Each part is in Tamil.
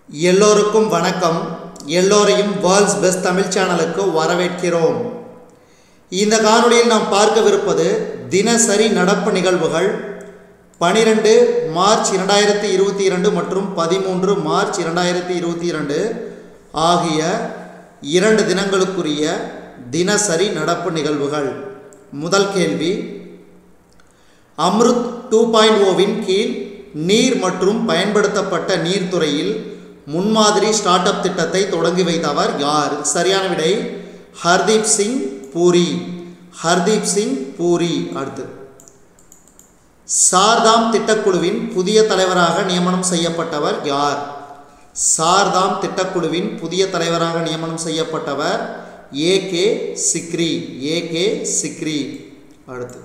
எல்லோருக்கும் வணக்கம் எல்லோரையும் வேர்ல்ட்ஸ் பெஸ்ட் தமிழ் சேனலுக்கு வரவேற்கிறோம் இந்த காணொளியில் நாம் பார்க்கவிருப்பது தினசரி நடப்பு நிகழ்வுகள் பனிரெண்டு மார்ச் இரண்டாயிரத்தி இருபத்தி இரண்டு மற்றும் பதிமூன்று மார்ச் இரண்டாயிரத்தி இருபத்தி இரண்டு ஆகிய இரண்டு தினங்களுக்குரிய தினசரி நடப்பு நிகழ்வுகள் முதல் கேள்வி அம்ருத் டூ பாயிண்ட் ஓவின் கீழ் நீர் மற்றும் பயன்படுத்தப்பட்ட நீர்த்துறையில் முன்மாதிரி ஸ்டார்ட் அப் திட்டத்தை தொடங்கி வைத்தவர் யார் சரியான விடை ஹர்தீப் சிங் பூரி ஹர்தீப் சிங் பூரி அடுத்து சார்தாம் திட்டக்குழுவின் புதிய தலைவராக நியமனம் செய்யப்பட்டவர் யார் சார்தாம் திட்டக்குழுவின் புதிய தலைவராக நியமனம் செய்யப்பட்டவர் A K Sikri A K Sikri அடுத்து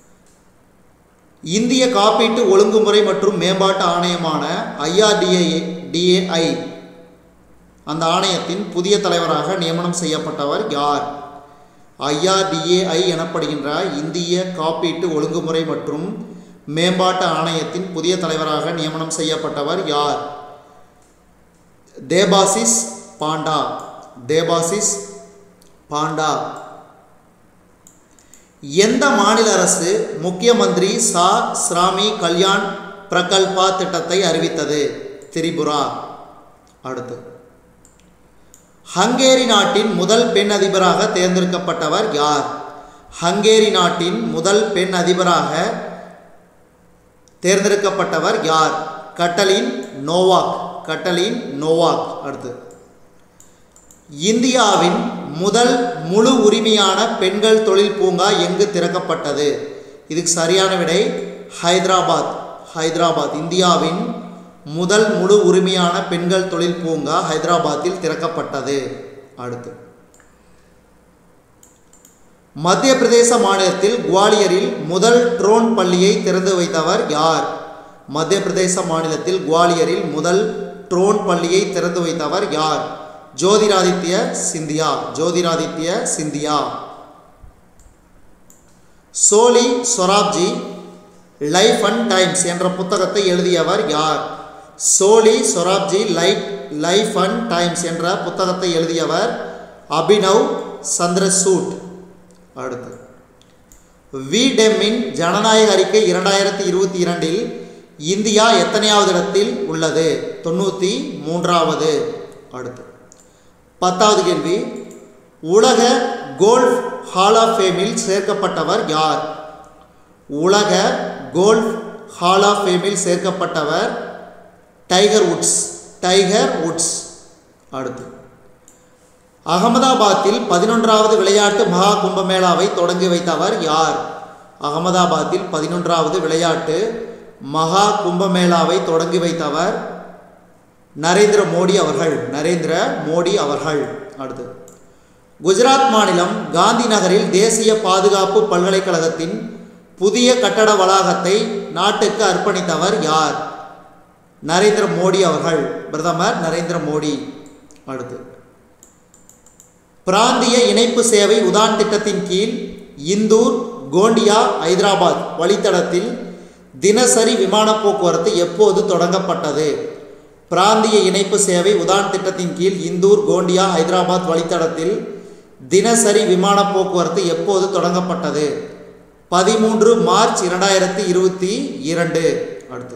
இந்திய காப்பீட்டு ஒழுங்குமுறை மற்றும் மேம்பாட்டு ஆணையமான ஐஆர்டிஏ டிஏஐ அந்த ஆணையத்தின் புதிய தலைவராக நியமனம் செய்யப்பட்டவர் யார் ஐஆர்டிஏஐ எனப்படுகின்ற இந்திய காப்பீட்டு ஒழுங்குமுறை மற்றும் மேம்பாட்டு ஆணையத்தின் புதிய தலைவராக நியமனம் செய்யப்பட்டவர் யார் தேபாசிஸ் பாண்டா தேபாசிஸ் பாண்டா எந்த மாநில அரசு முக்கிய மந்திரி சா ஸ்ராமி கல்யாண் பிரகல்பா திட்டத்தை அறிவித்தது திரிபுரா அடுத்து ஹங்கேரி நாட்டின் முதல் பெண் அதிபராக தேர்ந்தெடுக்கப்பட்டவர் யார் ஹங்கேரி நாட்டின் முதல் பெண் அதிபராக தேர்ந்தெடுக்கப்பட்டவர் யார் கட்டலின் நோவாக் கட்டலின் நோவாக் அடுத்து இந்தியாவின் முதல் முழு உரிமையான பெண்கள் தொழில் பூங்கா எங்கு திறக்கப்பட்டது இதுக்கு சரியான விடை ஹைதராபாத் ஹைதராபாத் இந்தியாவின் முதல் முழு உரிமையான பெண்கள் தொழில் பூங்கா ஹைதராபாத்தில் திறக்கப்பட்டது அடுத்து மத்திய பிரதேச மாநிலத்தில் குவாலியரில் முதல் ட்ரோன் பள்ளியை திறந்து வைத்தவர் யார் மத்திய பிரதேச மாநிலத்தில் குவாலியரில் முதல் ட்ரோன் பள்ளியை திறந்து வைத்தவர் யார் Jyotiraditya Scindia Jyotiraditya Scindia Soli Sorabjee life and times என்ற புத்தகத்தை எழுதியவர் யார் Soli Sorabjee light life and times என்ற புத்தகத்தை எழுதியவர் அபினவ் சந்திரசூட் அடுத்து வி டெம்மின் ஜனநாயக அறிக்கை இரண்டாயிரத்தி இருபத்தி இரண்டில் இந்தியா எத்தனையாவது இடத்தில் உள்ளது தொண்ணூற்றி மூன்றாவது அடுத்து பத்தாவது கேள்வி உலக கோல்ஃப் ஹால் ஆஃப் ஃபேமில் சேர்க்கப்பட்டவர் யார் உலக கோல்ஃப் ஹால் ஆஃப் ஃபேமில் சேர்க்கப்பட்டவர் டைகர் உட்ஸ் டைகர் உட்ஸ் அடுத்து அகமதாபாத்தில் பதினொன்றாவது விளையாட்டு மகா கும்பமேளாவை தொடங்கி வைத்தவர் யார் அகமதாபாத்தில் பதினொன்றாவது விளையாட்டு மகா கும்பமேளாவை தொடங்கி வைத்தவர் நரேந்திர மோடி அவர்கள் நரேந்திர மோடி அவர்கள் அடுத்து குஜராத் மாநிலம் காந்தி நகரில் தேசிய பாதுகாப்பு பல்கலைக்கழகத்தின் புதிய கட்டட வளாகத்தை நாட்டுக்கு அர்ப்பணித்தவர் யார் நரேந்திர மோடி அவர்கள் பிரதமர் நரேந்திர மோடி அடுத்து பிராந்திய இணைப்பு சேவை உதான் திட்டத்தின் கீழ் இந்தூர் கோண்டியா ஐதராபாத் வழித்தடத்தில் தினசரி விமான போக்குவரத்து எப்போது தொடங்கப்பட்டது பிராந்திய இணைப்பு சேவை உதான் திட்டத்தின் கீழ் இந்தூர் கோண்டியா ஹைதராபாத் வழித்தடத்தில் தினசரி விமான போக்குவரத்து எப்போது தொடங்கப்பட்டது பதிமூன்று மார்ச் இரண்டாயிரத்தி இருபத்தி இரண்டு அடுத்து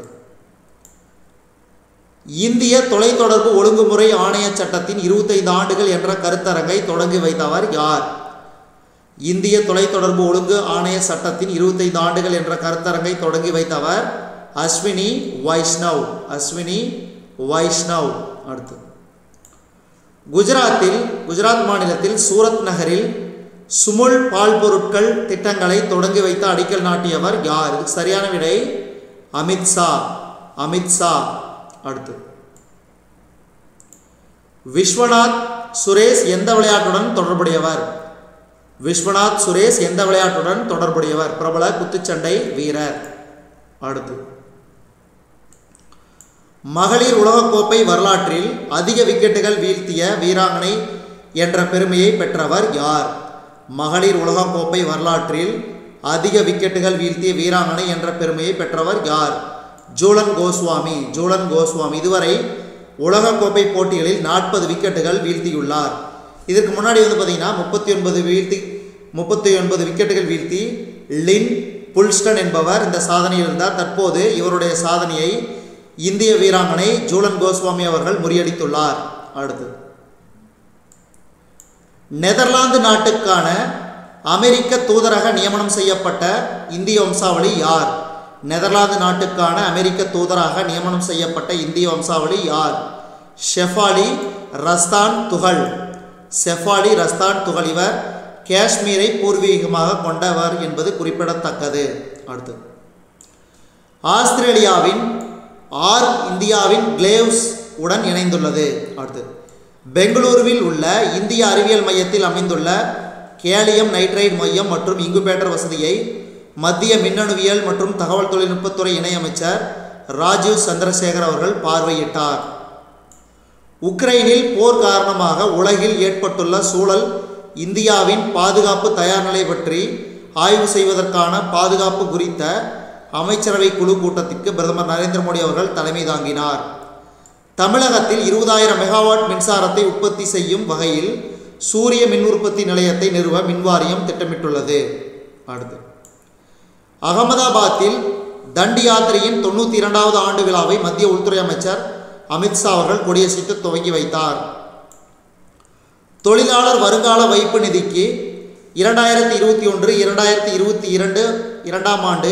இந்திய தொலைத்தொடர்பு ஒழுங்குமுறை ஆணைய சட்டத்தின் இருபத்தைந்து ஆண்டுகள் என்ற கருத்தரங்கை தொடங்கி வைத்தவர் யார் இந்திய தொலைத்தொடர்பு ஒழுங்கு ஆணைய சட்டத்தின் இருபத்தைந்து ஆண்டுகள் என்ற கருத்தரங்கை தொடங்கி வைத்தவர் அஸ்வினி வைஷ்ணவ் அஸ்வினி வைஷ்ணவ் அடுத்து குஜராத்தில் குஜராத் மாநிலத்தில் சூரத் நகரில் சுமுல் பால் பொருட்கள் திட்டங்களை தொடங்கி வைத்த அடிக்கல் நாட்டியவர் யார் இதுக்கு சரியான விடை அமித்ஷா அமித்ஷா அடுத்து விஸ்வநாத் சுரேஷ் எந்த விளையாட்டுடன் தொடர்புடையவர் விஸ்வநாத் சுரேஷ் எந்த விளையாட்டுடன் தொடர்புடையவர் பிரபல குத்துச்சண்டை வீரர் அடுத்து மகளிர் உலகக்கோப்பை வரலாற்றில் அதிக விக்கெட்டுகள் வீழ்த்திய வீராங்கனை என்ற பெருமையை பெற்றவர் யார் மகளிர் உலகக்கோப்பை வரலாற்றில் அதிக விக்கெட்டுகள் வீழ்த்திய வீராங்கனை என்ற பெருமையை பெற்றவர் யார் ஜூலன் கோஸ்வாமி ஜூலன் கோஸ்வாமி இதுவரை உலகக்கோப்பை போட்டிகளில் நாற்பது விக்கெட்டுகள் வீழ்த்தியுள்ளார் இதற்கு முன்னாடி வந்து பார்த்தீங்கன்னா முப்பத்தி ஒன்பது வீழ்த்தி முப்பத்தி ஒன்பது விக்கெட்டுகள் வீழ்த்தி லின் புல்ஸ்டன் என்பவர் இந்த சாதனையில் இருந்தார் தற்போது இவருடைய சாதனையை இந்திய வீராங்கனை ஜூலன் கோஸ்வாமி அவர்கள் முறியடித்துள்ளார் அடுத்து நெதர்லாந்து நாட்டுக்கான அமெரிக்க தூதரக நியமனம் செய்யப்பட்ட இந்திய வம்சாவளி யார் நெதர்லாந்து நாட்டுக்கான அமெரிக்க தூதராக நியமனம் செய்யப்பட்ட இந்திய வம்சாவளி யார் ஷெஃபாலி ரஸ்தான் துகள் செஃபாலி ரஸ்தான் துகள் இவர் காஷ்மீரை பூர்வீகமாக கொண்டவர் என்பது குறிப்பிடத்தக்கது அடுத்து ஆஸ்திரேலியாவின் ஆர் இந்தியாவின் கிளேவ்ஸ் உடன் இணைந்துள்ளது அடுத்து பெங்களூருவில் உள்ள இந்திய அறிவியல் மையத்தில் அமைந்துள்ள கேலியம் நைட்ரைடு மையம் மற்றும் இங்குபேட்டர் வசதியை மத்திய மின்னணுவியல் மற்றும் தகவல் தொழில்நுட்பத்துறை இணையமைச்சர் ராஜீவ் சந்திரசேகர் அவர்கள் பார்வையிட்டார் உக்ரைனில் போர் காரணமாக உலகில் ஏற்பட்டுள்ள சூழல் இந்தியாவின் பாதுகாப்பு தயார்நிலை பற்றி ஆய்வு செய்வதற்கான பாதுகாப்பு குறித்த அமைச்சரவை குழு கூட்டத்திற்கு பிரதமர் நரேந்திர மோடி அவர்கள் தலைமை தாங்கினார் தமிழகத்தில் இருபதாயிரம் மெகாவாட் மின்சாரத்தை உற்பத்தி செய்யும் வகையில் சூரிய மின் உற்பத்தி நிலையத்தை நிறுவ மின்வாரியம் திட்டமிட்டுள்ளது அடுத்து அகமதாபாத்தில் தண்டி யாத்திரையின் தொண்ணூற்றி இரண்டாவது ஆண்டு விழாவை மத்திய உள்துறை அமைச்சர் அமித்ஷா அவர்கள் கொடியசைத்து துவங்கி வைத்தார் தொழிலாளர் வருங்கால வைப்பு நிதிக்கு இரண்டாயிரத்தி இருபத்தி ஒன்று இரண்டாயிரத்தி இருபத்தி இரண்டு இரண்டாம் ஆண்டு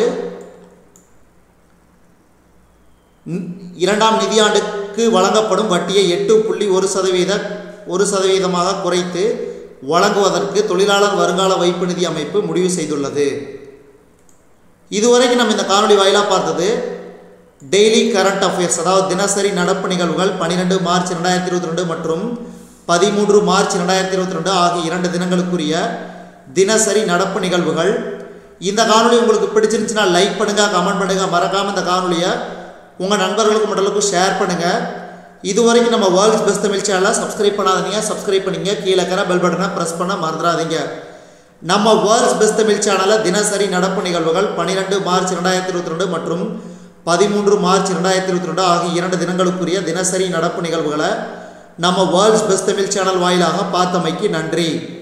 ந- இரண்டாம் நிதியாண்டுக்கு வழங்கப்படும் வட்டியை எட்டு புள்ளி ஒரு சதவீத ஒரு சதவீதமாக குறைத்து வழங்குவதற்கு தொழிலாளர் வருங்கால வைப்பு நிதி அமைப்பு முடிவு செய்துள்ளது இதுவரைக்கும் நம்ம இந்த காணொளி வாயிலாக பார்த்தது டெய்லி கரண்ட் அஃபேர்ஸ் அதாவது தினசரி நடப்பு நிகழ்வுகள் பன்னிரெண்டு மார்ச் ரெண்டாயிரத்தி இருபத்தி ரெண்டு மற்றும் பதிமூன்று மார்ச் ரெண்டாயிரத்தி இருபத்தி ரெண்டு ஆகிய இரண்டு தினங்களுக்குரிய தினசரி நடப்பு நிகழ்வுகள் இந்த காணொளி உங்களுக்கு பிடிச்சிருந்துச்சுன்னா லைக் பண்ணுங்கள் கமெண்ட் பண்ணுங்கள் மறக்காமல் இந்த காணொளியை உங்கள் நண்பர்களுக்கு மட்டும் ஷேர் பண்ணுங்கள் இதுவரைக்கும் நம்ம வேர்ல்ட்ஸ் பெஸ்ட் தமிழ் சேனலை சப்ஸ்கிரைப் பண்ணாதீங்க சப்ஸ்கிரைப் பண்ணிங்க கீழே இருக்கிற பெல் பட்டனை ப்ரெஸ் பண்ண மறந்துடாதீங்க நம்ம வேர்ல்ட்ஸ் பெஸ்ட் தமிழ் சேனலில் தினசரி நடப்பு நிகழ்வுகள் பன்னிரெண்டு மார்ச் ரெண்டாயிரத்தி இருபத்தி ரெண்டு மற்றும் பதிமூன்று மார்ச் ரெண்டாயிரத்தி இருபத்தி ரெண்டு ஆகிய இரண்டு தினங்களுக்குரிய தினசரி நடப்பு நிகழ்வுகளை நம்ம வேர்ல்ட்ஸ் பெஸ்ட் தமிழ் சேனல் வாயிலாக பார்த்தமைக்கு நன்றி